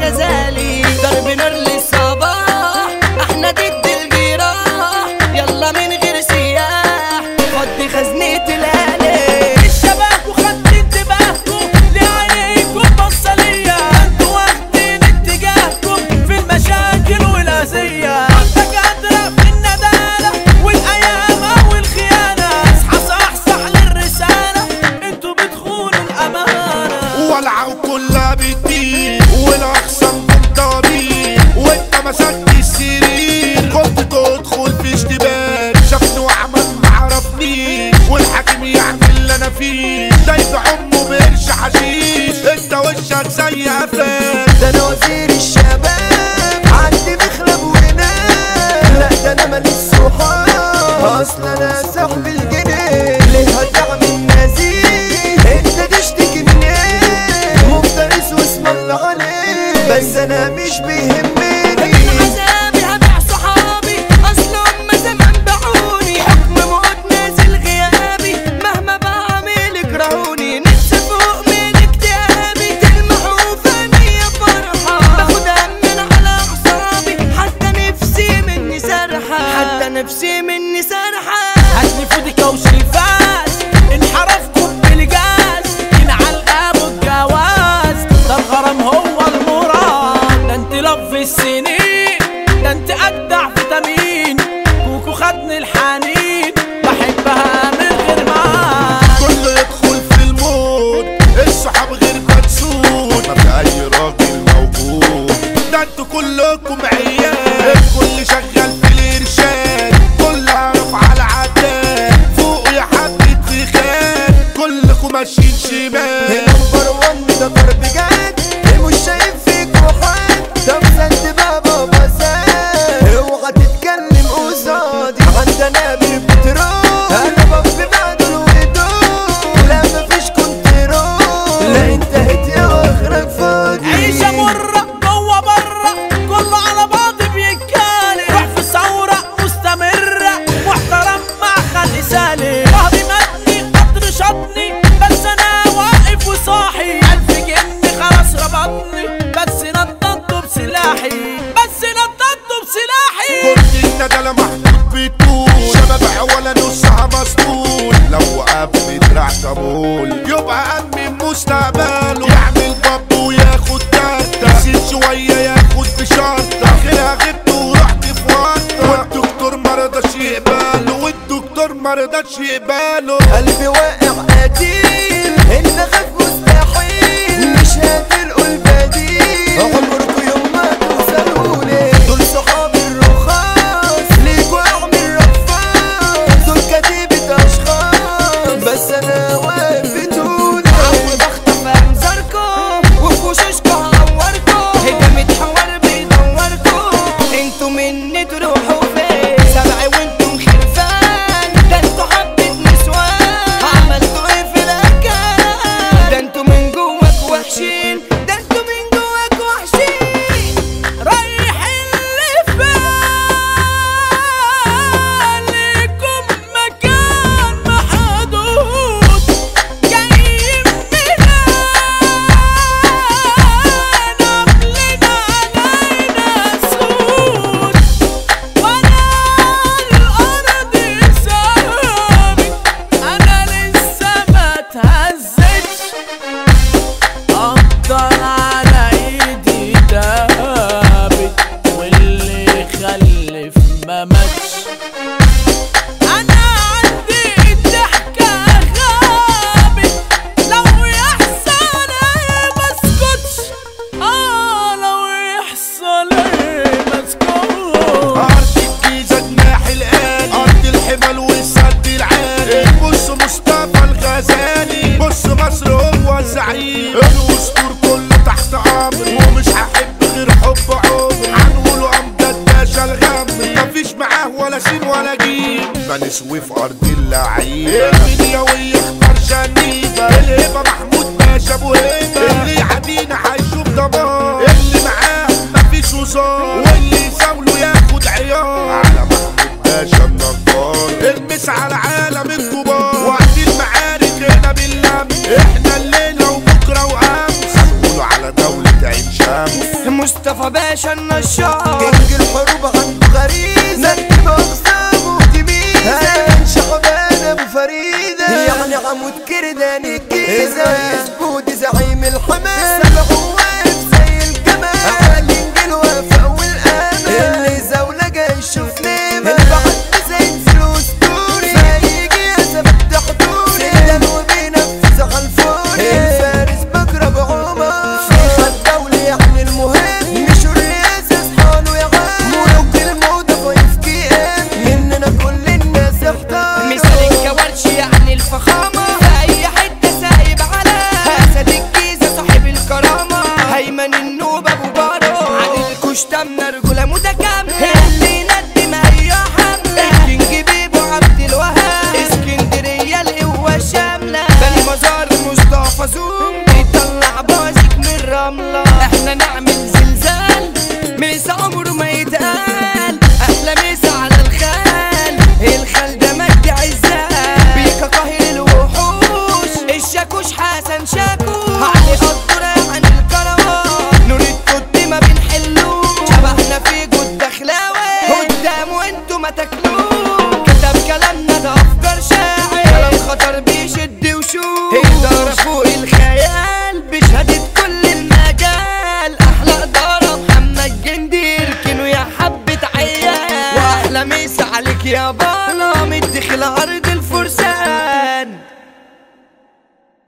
الغزالي ضرب نار للصباح احنا ضد الجراح يلا من غير سياح خد خزنة الآلة الشباب وخدت انتباهكم لعينيكم بصلية انتوا واخدين اتجاهكم في المشاكل والأذية دكاترة في الندالة والأيام والخيانة اصحى صحصح للرسالة انتوا بتخونوا الأمانة ولعوا كلها بالدين والاخصام بالطبيب وانت مسكت السرير كنت تدخل في اشتباك شافني وعمل معرفني والحاكم يعمل اللي انا فيه ده يبقى امه بقرش حشيش انت وشك زي قفاك ده انا وزير الشباب عندي مخلب ونام لا ده انا ماليش صحاب اصل انا صاحب الجنيه ليه هتعمل نزيه انت تشتكي من ايه مفترس واسم الله عليك بس انا مش بيهمني عذابي هبيع صحابي اصل هم زمان باعوني حكم موت نازل غيابي مهما بعمل يكرهوني نفسي فوق من اكتئابي تلمحوا فاني يا فرحة باخد من على اعصابي حتى نفسي مني سرحة حتى نفسي مني سرحة هاتلي فودكا وشريفات انحرفكم بالجاز ينعل ابو الجواز ده الغرام هو المراد ده انت لف السنين ده انت اجدع فيتامين كوكو خدني الحنين بحبها من غير ما كله يدخل في المود الصحاب غير مدسود ما في اي راجل موجود ده انتوا كلكم عيال الكل شغال في الارشاد كل عارف على عداد فوق يا حبة فخاد كلكم ماشيين شمال نمبر وان ده ضرب جد مش شايف فيك روحات ده مسند بابا بسات اوعى تتكلم قصادي عندنا بالبترول انا بف بعدل ودول لا مفيش كنترول لا انتهت يا واخرك فاضي عيشة مرة جوه برا كله على بعض بيتكالي روح في ثورة مستمرة محترم مع خلق سالي ظهري مدني قدر شطني بس انا واقف وصاحي الف جني خلاص ربطني بس نططته بسلاحي بس نططته بسلاحي كل الندلة محطوط بطول شباب ولا نصها مسطول لو وقف بدراع طبول يبقى أمن مستقبله يعمل باب وياخد تالتة يزيد شوية ياخد بشرطة آخرها غبت ورحت في ورطة والدكتور مرضاش يقبله والدكتور مرضاش يقبله قلبي واقع قتيل ان خاف مستحيل مش هتلقوا البديل عمركوا يوم ما توصلولي دول صحابي الرخاص ليكوا اعمل رفاص دول كتيبة اشخاص بس انا واقف بتقولي عم بخطف انظاركم وفي وشوشكوا هعوركم هجمة حوار بيدوركم انتوا مني تروحوا فين سبعي وانتم خرفان ده انتوا حبة نسوان عملتوا ايه في الاكل ده انتوا من جواك وحشين ده انتوا من جواك وحشين رايح اللي فالكم مكان محدود جايين منين قبلنا علينا سود وانا الارض ثابت انا لسه ما اتهزتش افضل على ايدي دابت واللي خلف ما ماتش انا عندي الضحكة غابت لو يحصل ايه مسكتش اه لو يحصل ايه مسكتش أرض الجيزة جناح الآلي أرض الحمل والسد العالي بص مصطفى الغزالي بص مصر هو الزعيم الأسطور كله تحت أمري ومش هحب غير حب عمري هنقوله أمجد باشا الغم مفيش معاه ولا سين ولا جيم بنسوي في أرض اللعيبة المنياوي اختار شنيبة الهبة محمود باشا أبو هيبة اللي يعدينا هيشوف ضمان اللي معاه مفيش وزار واللي يزاوله ياخد عيار على محمود باشا النجار المس على عالم الكبار وقت المعارك هنا باللم احنا الليلة وبكرة وامس هنقوله على دولة عين شمس باشا النشار كينج الحروب عنده غريزة نكتب أقسامه تميزة شعبان أبو فريدة يعني عمود كردان الجيزة يثبوت زعيم الحماس سبعه واقف زي الجمال على الإنجيل وفاء والأمل اللي زولة جاي يشوف نيمة البعد زي الفلوس دوري فيجي يثبت حضوري سيدان وبينفذ على الفوري الفارس بكرة بعمر في خد دولي يعني المهم مش الرئاسة اصحاله يا عم ملوك الموضة ضيف كيان مننا كل الناس احتار مثال الكوارش يعني الفخامة في أي حتة سايب على أسد الجيزة صاحب الكرامة هيمن النوبة أبو بارو عن الكشتمنا رجولة متكاملة اللي يندم أي حملة الكينج بيبو عبد الوهاب اسكندرية القوة الشاملة بني مزار مصطفى زوم بيطلع بازك من الرملة احنا نعمل زلزال ميس عمره ما يتقال احلى ميس على الخال الخال ده مجدي عزال بيكا قاهر الوحوش الشاكوش حسن شاكوش علي قدر عن الكروان نور التوت ما بنحلوش شبهنا في جود دخلاوي قدام وانتوا ما تاكلوش كتب كلامنا ده افكار شاعر كلام خطر بيشد وشوش الدار فوق الخيال بشهادة كل المجال احلى اداره محمد جندي اركنوا يا حبة عيال واحلى ميس عليك يا بالا مدخل عرض